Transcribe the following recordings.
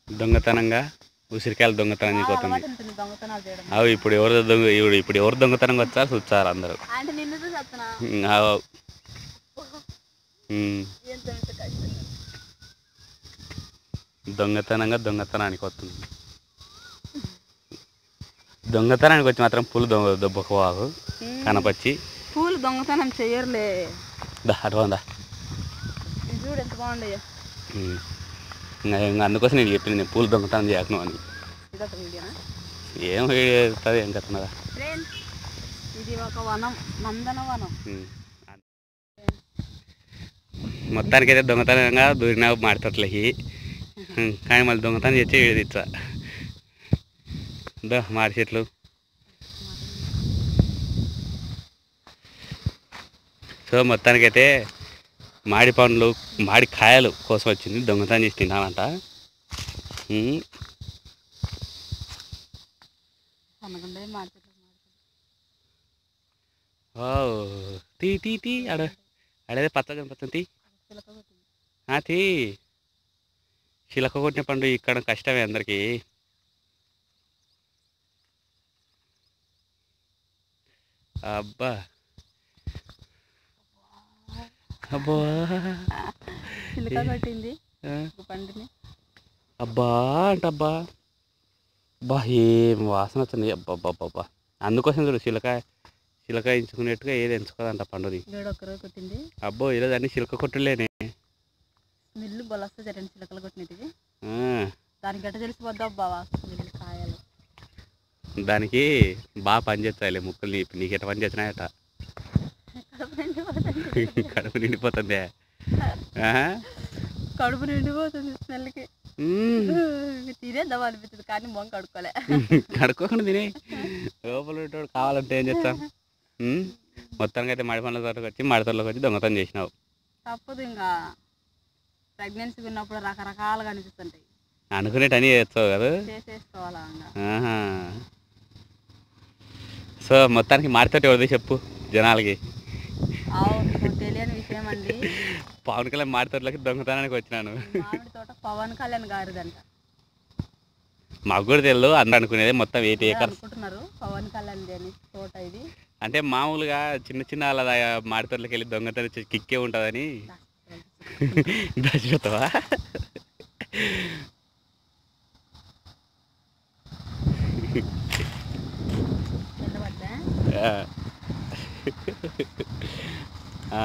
దొంగతనంగా ఉసిరికాయలు దొంగతనం బాగా అయిపోతుంది అలవాటు ఉంటుంది దొంగతనాలు చేయడం అవి ఇప్పుడు ఎవరు దొంగ ఇప్పుడు ఇప్పుడు ఎవరు దొంగతనంగా వచ్చారు చూస్తారు అందరూ అంటే నిన్ను చూసి వస్తున్నా ఉమ్, ఆవ్. ఉమ్, ఎంత ఎంత కష్టం దొంగతనంగా దొంగతనానికి వస్తుంది దొంగతనానికి వచ్చి మాత్రం పూలు దొంగ దొబ్బకపోవాకు కనపచ్చి పూలు దొంగతనం చెయ్యరులే దా అటువంటి ఇది చూడు ఎంత బాగుండయో ఇంకా ఇంకా అందుకోసం నేను చెప్పింది నేను పూలు దొంగతనం చేయకను అని ఇదొక వీడియోనా ఏం వేస్తుంది ఏం కట్టున్నదా ఫ్రెండ్స్ ఇది ఒక వనం నందనవనం మొత్తానికి అయితే దొంగతనంగా దూరినా మాడతట్లకి కానీ మళ్ళీ దొంగతనం చేసి ఇచ్చా దో మాడి చెట్లు సో మొత్తానికైతే మాడి పండ్లు మాడి కాయలు కోసం వచ్చింది దొంగతనం చేసి తిన్నామంట ఉమ్, కనకండే మార్కెట్ ఓ తీ తీ తీ ఆడ ఆడేదే పచ్చగా కనపడుతుంది తీ చిలక కొట్టింది ఆ, తీ చిలక కొట్టిన పండు ఇక్కడ కష్టమే అందరికి అబ్బా అబ్బా చిలక కొట్టింది ఆ, ఒక పండుని అబ్బా అంటబ్బా అబ్బా ఏం వాసన వచ్చింది అబ్బా అబ్బా అబ్బా, అబ్బా అందుకోసం చూడు చిలక చిలక ఎంచుకునేట్టుగా ఏది ఎంచుకోదంట పండుని గేడు ఒక్క రోజు కొట్టింది అబ్బో ఈరోజు అన్ని చిలక కొట్టులేనే స్మెల్ బొలస్తే రెండు చిలకలు కొట్టినది ఆ, దానికి గట్ట తెలిసిపోద్దా బావా స్మెల్ కాయలు దానికి బాగా పని చేస్తాయిలే ముక్కలు నీ నీకు ఎట్ట పని చేసినాయట కడుపు నిండిపోతుంది కడుపు నిండిపోతుంది ఆహా. కడుపు నిండిపోతుంది స్మెల్కి మ్మ్. తినేద్దాం అనిపిస్తుంది కానీ మొంగ కడుక్కోలే కడుక్కోకుండా తినే లోపల ఉండేవాడు కావాలంటే ఏం చేస్తాం మ్మ్? మొత్తానికి అయితే మాడి పండ్ల తోటకి వచ్చి మాడి తోటలోకి వచ్చి దొంగతనం చేసినావు తప్పదు ఇంకా ప్రెగ్నెన్సీ ఉన్నప్పుడు రకరకాలుగా అనిపిస్తుంటాయి అనుకునేటని చేస్తావు కదా చేసేసుకోవాలా ఇంకా ఆహా. సో మొత్తానికి మాడితోటి ఎవరిది చెప్పు జనాలకి అవును మీకు తెలియని విషయం అండి పవన్ కళ్యాణ్ మాడి తోటలోకి దొంగతనానికి వచ్చినాను మామిడి తోట పవన్ కళ్యాణ్ గారిదంట మాకు కూడా తెలియదు అందరూ అనుకునేది మొత్తం ఎయిట్ అందరూ ఏకర్స్ అనుకుంటున్నారు పవన్ కళ్యాణ్ అని తోట ఇది అంటే మామూలుగా చిన్న చిన్న అలా మాడి తోటలోకి వెళ్ళి దొంగతనం చేసి కిక్కే ఉంటుందని దాచిపోతావా నిలబడ్డా ఆ. ఆ.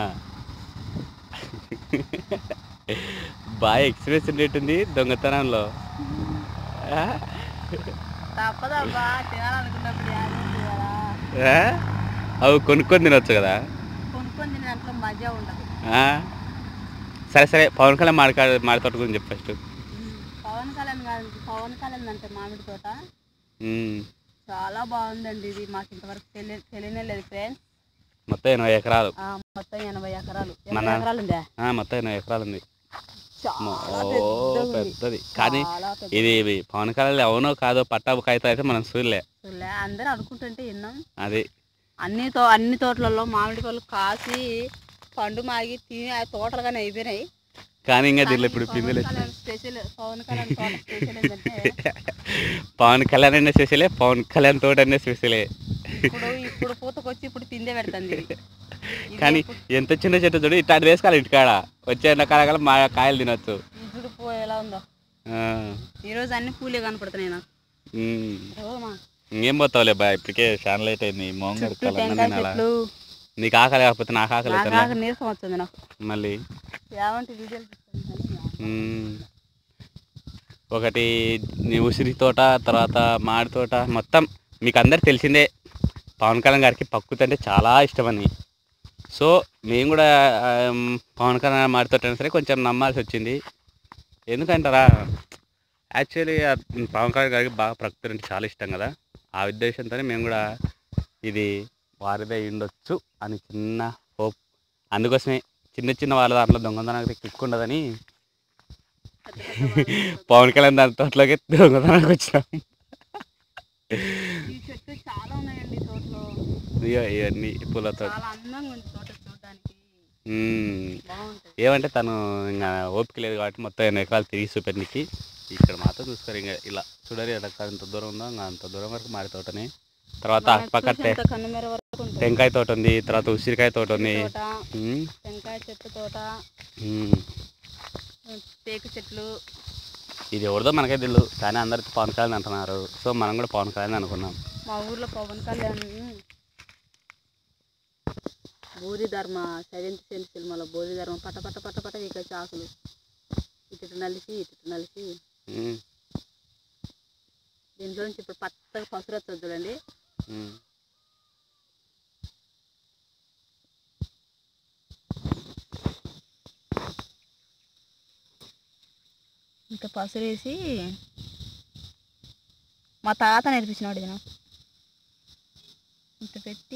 బాగా ఎక్స్పీరియన్స్ ఉండేటుంది దొంగతనంలో ఆ? తప్పదబ్బా తినాలనుకున్నప్పుడు యాదవ్ చేయాలా ఆ? అవి కొనుక్కొని తినొచ్చు కదా కొనుక్కొని తినే దాంట్లో మజా ఉండదు ఆ? సరే సరే పవన్ కళ్యాణ్ మాడి మాడి తోట గురించి చెప్పు ఫస్ట్ పవన్ కళ్యాణ్ గారి పవన్ కళ్యాణ్ అంటే మామిడి తోట ఉమ్. చాలా బాగుందండి ఇది మాకు ఇంతవరకు తెలియ తెలియనే లేదు ఫ్రెండ్స్ మొత్తం ఎనభై ఎకరాలు మొత్తం ఎనభై ఎకరాలు మన- ఎనభై ఎకరాలు ఉందా ఆ, మొత్తం ఎనభై ఎకరాలు ఉంది చాలా ఓ, పెద్దగా ఉంది. పెద్దది కానీ చాలా పెద్ద ఇది ఇది పవన్ కళ్యాణ్ అవునో కాదో పట్టాబు కాగితం అయితే మనం చూడలే అసలే అందరూ అనుకుంటుంటే విన్నాం అది అన్ని తో అన్ని తోటలలో మామిడి పళ్ళు కాసి పండు మాగి తిని ఆ తోటలుగానే అయిపోయినాయి కానీ ఇంకా దీనిలో ఇప్పుడు పవన్ పిందులు కళ్యాణ్ స్పెషల్ పవన్ కళ్యాణ్ తోట స్పెషల్ ఏంటంటే పవన్ కళ్యాణ్ అనే స్పెషలే పవన్ కళ్యాణ్ తోట అనే స్పెషలే ఇప్పుడు ఇప్పుడు పూతకొచ్చి ఇప్పుడు పిందే పెడుతుంది ఇది. ఇది కానీ ఇప్పుడు ఎంత చిన్న చెట్టు చూడు ఇట్లాంటి వేసుకోవాలి ఇంటికాడ వచ్చే ఎండాకాలం మా కాయలు తినొచ్చు ఈ చూడు పూ ఎలా ఉందో ఆ, ఈ రోజు అన్ని పూలే కనపడుతున్నాయి నాకు ఉమ్. రోజుమా ఇంకేం పోతావులే బా ఇప్పటికే చాలా లేట్ అయింది మోంగ చుట్టూ టెంకాయ చెట్లు నీకు ఆకలి కాకపోతే నాకు ఆకలి నాకు అవుతుందా ఆక నీరసం వచ్చింది నాకు మళ్ళీ ఏమంటే వీడియోలు తీస్తాను ఉమ్. ఒకటి నీ ఉసిరి తోట తర్వాత మాడి తోట మొత్తం మీకు అందరికి తెలిసిందే పవన్ కళ్యాణ్ గారికి ప్రకృతి అంటే చాలా ఇష్టమని సో మేము కూడా ఆమ్, పవన్ కళ్యాణ్ మాడి తోట అయినా సరే కొంచెం నమ్మాల్సి వచ్చింది ఎందుకంటారా యాక్చువల్లీ పవన్ కళ్యాణ్ గారికి బాగా ప్రకృతి అంటే చాలా ఇష్టం కదా ఆ ఉద్దేశంతోనే మేము కూడా ఇది వారిదే అయి ఉండొచ్చు అని చిన్న హోప్ అందుకోసమే చిన్న చిన్న వాళ్ళ దాంట్లో దొంగతనానికి కిక్ ఉండదని పవన్ కళ్యాణ్ దాని తోటలోకి దొంగతనానికి వచ్చినాం ఈ చెట్లు చాలా ఉన్నాయండి ఈ తోటలో ఇయ్యో ఇవన్నీ పూలతో చాలా అందంగా ఉంది తోట చూడడానికి మ్మ్. బాగుంటుంది ఏమంటే తను ఇంకా ఓపిక లేదు కాబట్టి మొత్తం ఎన్ని ఎకరాలు తిరిగి చూపెట్టికి ఇక్కడ మాత్రం చూసుకోరు ఇంకా ఇలా చూడరు ఎక్కడ ఎంత దూరం ఉందో ఇంకా అంత దూరం వరకు మాడి తోటని తర్వాత మనకు అటుపక్క టె- చూసేంత కన్నుమేర వరకు ఉంటుంది టెంకాయ తోట ఉంది తర్వాత ఉసిరికాయ తోట ఉంది తోట ఉమ్, టెంకాయ చెట్టు తోట ఉమ్. తేకు చెట్లు ఇది ఎవరిదో మనకే తెలియదు కానీ అందరికి పవన్ కళ్యాణ్ అంటున్నారు సో మనం కూడా పవన్ కళ్యాణ్ అనుకున్నాం మా ఊర్లో పవన్ కళ్యాణ్ బూరి ధర్మ సెవెంత్ సెంట్ సినిమాలో బూరి ధర్మ పట పట పట పట ఇక చాకులు ఇటు నలిసి ఇటు నలిసి ఉమ్, దీంట్లో నుంచి ఇప్పుడు పచ్చగా పసురు వస్తుంది చూడండి ఉమ్. ఇంత పసురు వేసి మా తాత నేర్పించినాడు ఇది నాకు ఇంత పెట్టి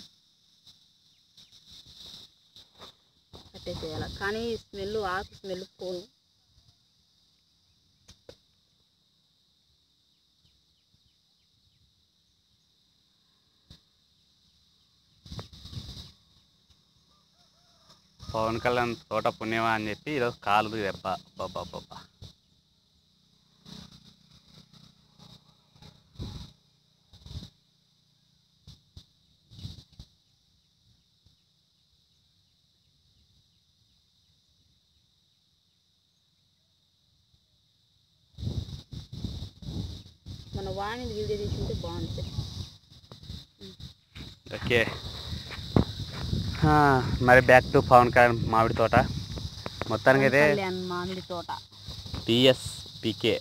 కట్టేసేయాలి కానీ స్మెల్ ఆకు స్మెల్ పోను పవన్ కళ్యాణ్ తోట పుణ్యమా అని చెప్పి ఈరోజు కాలు దెబ్బ బాబా బాబా మన వాణి వీడియో తీసుకుంటే బాగుంటుంది ఓకే ఆ, మరి బ్యాక్ టు పవన్ కళ్యాణ్ మామిడి తోట మొత్తానికి అయితే కళ్యాణ్ మామిడి తోట టిఎస్ పీకే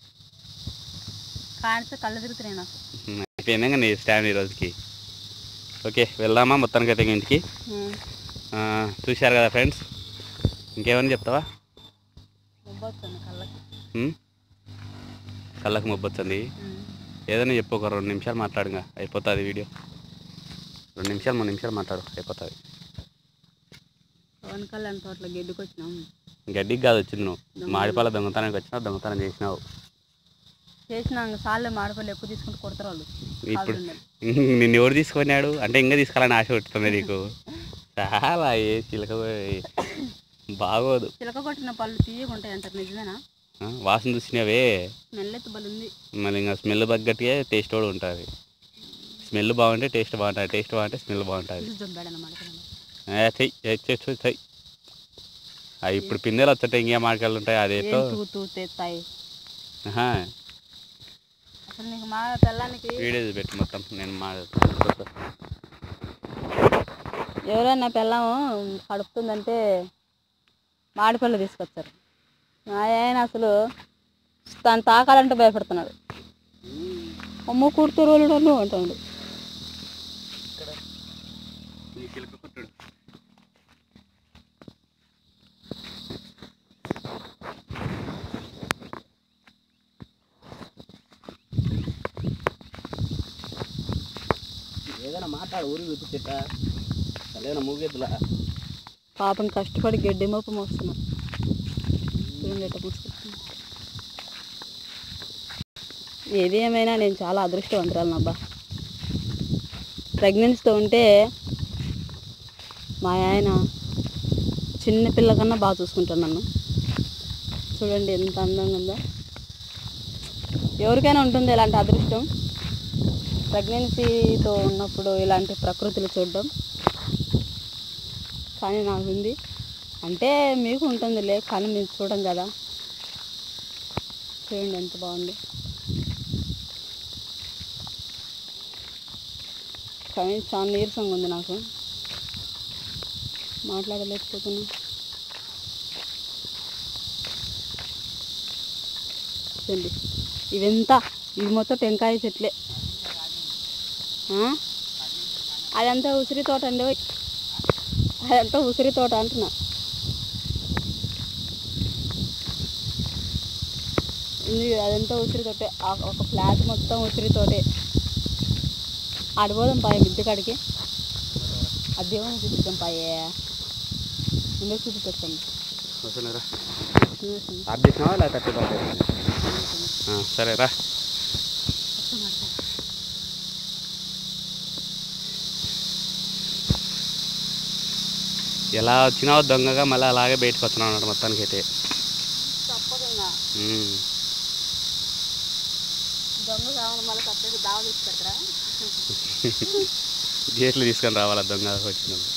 కాడితే కళ్ళు తిరుగుతున్నాయి నాకు అయిపోయింది ఇంకా నీ స్టాండ్ ఈ రోజుకి ఓకే వెళ్దామా మొత్తానికి అయితే ఇంటికి ఆ, చూశారు కదా ఫ్రెండ్స్ ఇంకేమని చెప్తావా ముబ్బొస్తుంది కళ్ళకి ఉమ్? కళ్ళకు మొబ్బు వచ్చింది ఏదైనా చెప్పు ఒక రెండు నిమిషాలు మాట్లాడుగా అయిపోతుంది వీడియో రెండు నిమిషాలు మూడు నిమిషాలు మాట్లాడు అయిపోతుంది పవన్ కళ్యాణ్ తోటలో గెడ్డుకు వచ్చినాం గడ్డికి కాదు వచ్చింది నువ్వు మాడిపాల దొంగతనానికి వచ్చినావు దొంగతనం చేసినావు చేసినాక సార్లు మాడిపల్లి ఎక్కువ తీసుకుంటూ కొడతారు వాళ్ళు ఇప్పుడు కాళ్ళు నిన్ను ఎవరు తీసుకున్నాడు అంటే ఇంకా తీసుకోవాలని ఆశ పెట్టుతుంది నీకు చాలా ఏ చిలక పోయి. బాగోదు చిలక కొట్టిన పళ్ళు తీయగా ఉంటాయి అంటారు నిజమేనా ఆ, వాసన చూసినవే స్మెల్ ఎత్తు బలి ఉంది మళ్ళీ ఇంకా స్మెల్ తగ్గట్టుగా టేస్ట్ కూడా ఉంటుంది స్మెల్ బాగుంటే టేస్ట్ బాగుంటుంది టేస్ట్ బాగుంటే స్మెల్ బాగుంటుంది జొంబాడనమాట ఏ, చెయ్యి ఏ, చెయ్యి చెయ్యి, చెయ్యి అవి ఇప్పుడు పిందెలు వచ్చాయి ఇంకేం మాటలు ఉంటాయి అదేంటో ఏం తూ తూ తెస్తాయి ఆహా, అసలు నీకు మా పిల్లానికి వీడియో పెట్టి మొత్తం నేను మా ఎవరైనా పిల్లము కడుపుతుందంటే మాడిపళ్ళు తీసుకొచ్చారు మా ఆయన అసలు తను తాకాలంటే భయపడుతున్నాడు అమ్మ కుడుతూ రోజులు అంటాడు ఏదైనా మాట్లాడు ఊరికి చూపించేట అదేనా మూగెద్దులా పాపం కష్టపడి గడ్డి మోపు మోస్తున్నాం చూడండి ఎట్ట పూసుకొస్తుంది. ఏది ఏమైనా నేను చాలా అదృష్టవంతురాలను అబ్బా ప్రెగ్నెన్సీతో ఉంటే మా ఆయన చిన్న పిల్ల కన్నా బాగా చూసుకుంటాను నన్ను చూడండి ఎంత అందంగా ఉందో ఎవరికైనా ఉంటుంది ఇలాంటి అదృష్టం ప్రెగ్నెన్సీతో ఉన్నప్పుడు ఇలాంటి ప్రకృతిని చూడడం కానీ నాకు ఉంది అంటే మీకు ఉంటుందిలే కానీ మీరు చూడం కదా చూడండి ఎంత బాగుంది కానీ చాలా నీరసంగా ఉంది నాకు మాట్లాడలేకపోతున్నా చూడండి ఇవెంత ఇది మొత్తం టెంకాయ చెట్లే ఆ? అదంతా ఉసిరి తోట అండి ఓయ్. అదంతా ఉసిరి తోట అంటున్నా ఉంది అదంతా ఉసిరి తోటే ఆ ఒక ఫ్లాట్ మొత్తం ఉసిరి తోటే ఆడిపోదాం పాయ మిద్దె కాడికి ఆ దేవుని చూపిద్దాం పాయే ముందే చూపిస్తాను వస్తున్నారా ఆఫ్ చేసినావా లేదా థర్టీ బాగా సరే రా ఎలా వచ్చినావో దొంగగా మళ్ళీ అలాగే బయటకు వస్తున్నావు అన్నమాట మొత్తానికి అయితే తప్పకుండా ఉమ్. దొంగ కావాలి మళ్ళీ సపరేట్ దావ తీసుకెడతారా గేట్లు తీసుకొని రావాలా దొంగ వచ్చిన వాళ్ళు.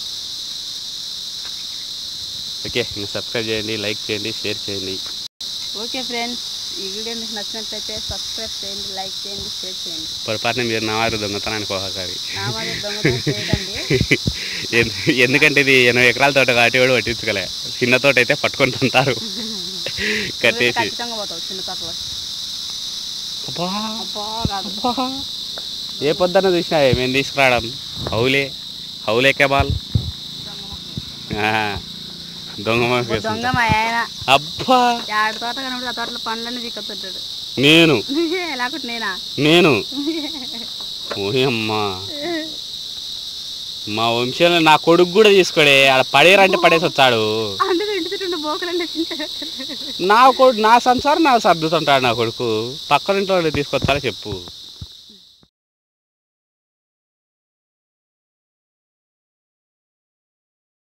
ఓకే ఇంకా సబ్స్క్రైబ్ చేయండి లైక్ చేయండి షేర్ చేయండి ఓకే ఫ్రెండ్స్ ఈ వీడియో మీకు నచ్చినట్లయితే సబ్స్క్రైబ్ చేయండి లైక్ చేయండి షేర్ చేయండి పొరపాటున మీరు నా వారు దొంగతనానికి పోకాలి నా మాది దొంగతనం చేయకండి ఎందు- ఎందుకంటే ఇది ఎనభై ఎకరాల తోట కాబట్టి కూడా పట్టించుకోలే చిన్న తోట అయితే పట్టుకొని తంటారు నువ్వైతే కట్టేసి ఖచ్చితంగా పోతావు చిన్న తప్ప అబ్బా అబ్బా కాదు అబ్బా. ఏ పొద్దున్న చూసినా మేము తీసుకురావడం హౌలే హౌలే కెబాల్ ఆ, దొంగ మొహం ఓ దొంగ వేసుకుంటా. మా ఆయన అబ్బా ఆడ తోట కనబడి ఆ తోటలో పండ్లన్నీ దిక్కుతుంటాడు నేను లేకుంటే నేనా నేను ఓయమ్మా మా వంశంలో నా కొడుకు కూడా తీసుకోడే ఆడ పడేరంటే పడేసి వచ్చాడు అందులో ఇంటి చుట్టూ బోకలన్నీ తింటాడు నా కొడుకు నా సంసారం నా సర్దుతుంటాడు నా కొడుకు పక్కన ఇంట్లో వాళ్ళు తీసుకొస్తారా చెప్పు